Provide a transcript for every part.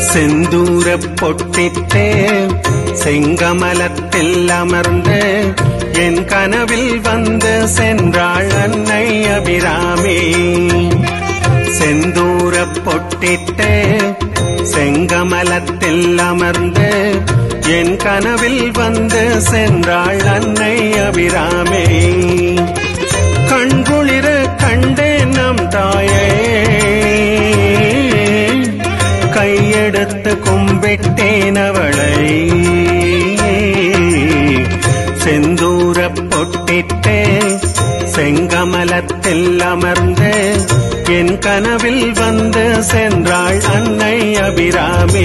செந்தூர பொட்டித்தே செங்கமலத்தில் அமர்ந்து என் கனவில் வந்து சென்றாள் அன்னை அபிராமி செந்தூர பொட்டித்தே செங்கமலத்தில் அமர்ந்து என் கனவில் வந்து சென்றாள் அன்னை அபிராமி கண்குளிர கண்டேன் நம் தாயே கையெடுத்து கும்பிட்டேன் அவளை செந்தூர பொட்டிட்டே செங்கமலத்தில் அமர்ந்து என் கனவில் வந்து சென்றாள் அன்னை அபிராமி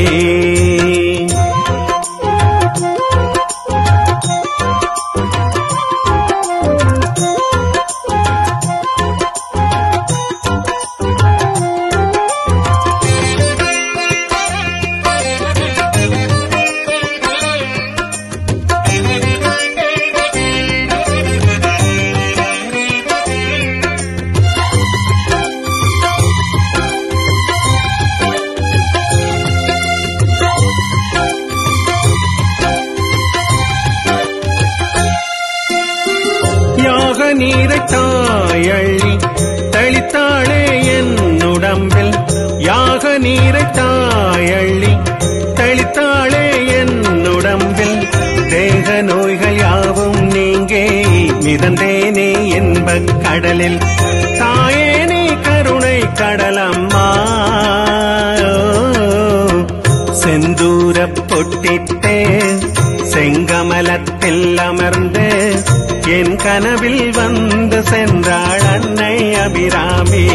யாக நீரை தாயள்ளி தளித்தாளே என் உடம்பில் யாக நீரை தாயள்ளி தளித்தாளே என் உடம்பில் தேக நோய்கள் யாவும் நீங்கே மிதந்தேனே என்பக் கடலில் தாயே நீ கருணை கடலம்மா செந்தூர பொட்டிட்டே செங்கமலத்தில் அமர்ந்து என் கனவில் வந்து சென்றாள் அன்னை அபிராமி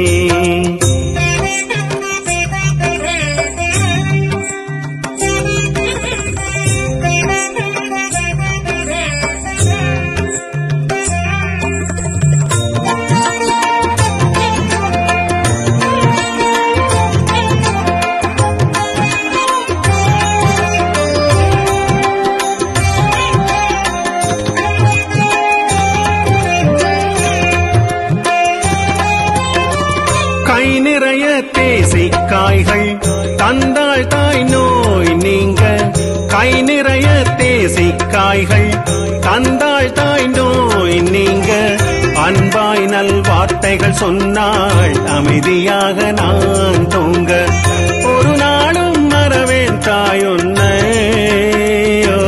கை நிறைய தேசி காய்கள் தந்தாள் தாய் நோய் நீங்க கை நிறைய தேசி காய்கள் தந்தாள் தாய் நோய் நீங்க அன்பாய் நல் வார்த்தைகள் சொன்னாள் அமைதியாக நான் தூங்க ஒரு நாளும் மறவேன் தாயுன்னை ஓ,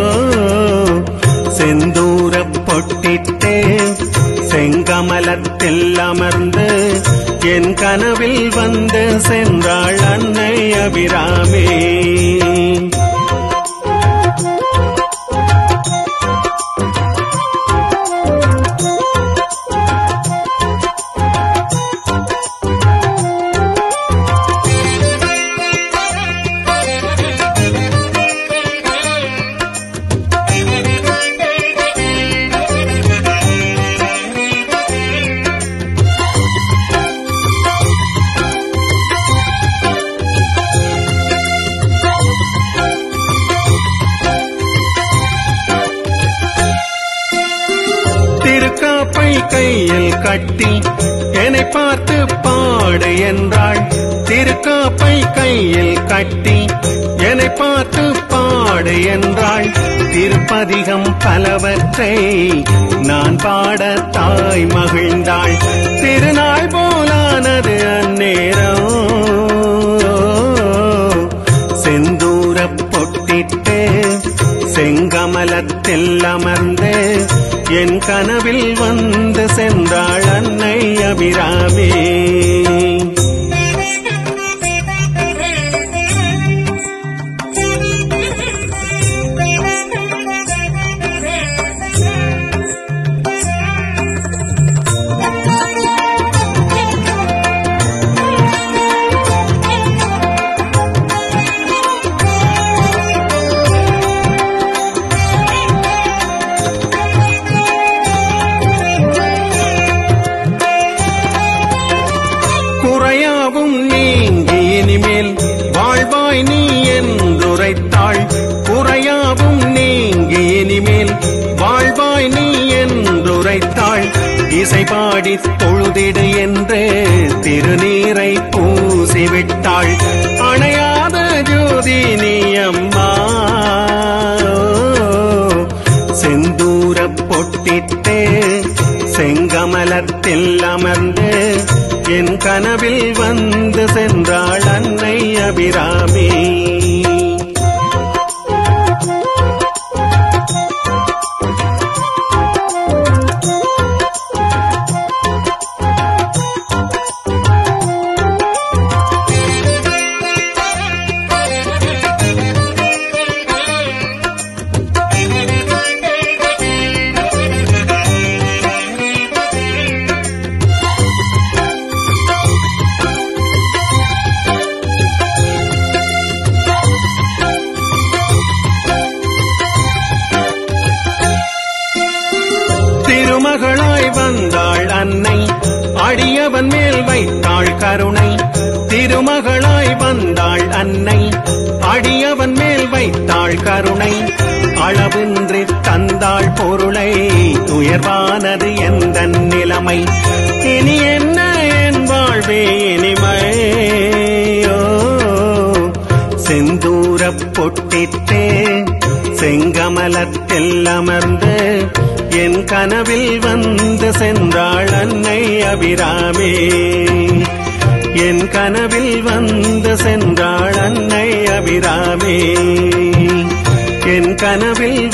செந்தூர பொட்டித்தே செங்கமலத்தில் அமர்ந்து என் கனவில் வந்து சென்றாள் அன்னை அபிராமி திருக்காப்பை கையில் கட்டி என்னை பார்த்து பாடு என்றாள் திருக்காப்பை கையில் கட்டி என்னை பார்த்து பாடு என்றாள் திருப்பதிகம் பலவற்றை நான் பாட தாய் மகிழ்ந்தாள் திருநாள் போலானது அந்நேரம் செந்தூர பொட்டிட்டு செங்கமலத்தில் அமர்ந்து என் கனவில் வந்து சென்றாள் அன்னை அபிராமி குறையாவும் நீங்கி இனிமேல் வாழ்வாய் நீ என்றுரைத்தாள் குறையாவும் நீங்கி இனிமேல் வாழ்வாய் நீ என்றுரைத்தாள் இசை பாடி தொழுதிடு என்று திருநீரை பூசிவிட்டாள் அணையாத ஜோதி ஜோதி நீ அம்மா செந்தூர பொட்டிட்டு செங்கமலத்தில் அமர்ந்து என் கனவில் வந்து சென்றாள் அன்னை அபிராமி திருமகளாய் வந்தாள் அன்னை அடியவன் மேல் வைத்தாள் கருணை திருமகளாய் வந்தாள் அன்னை அடியவன் மேல் வைத்தாள் கருணை அளவின்றி தந்தாள் பொருளை உயர்வானது எந்த நிலைமை இனி என்ன என் வாழ்வே இனிமையோ செந்தூர பொட்டிட்டு செங்கமலத்தில் அமர்ந்து என் கனவில் வந்து சென்றாள் அன்னை அபிராமே என் கனவில் வந்து சென்றாள் அன்னை அபிராமே என் கனவில்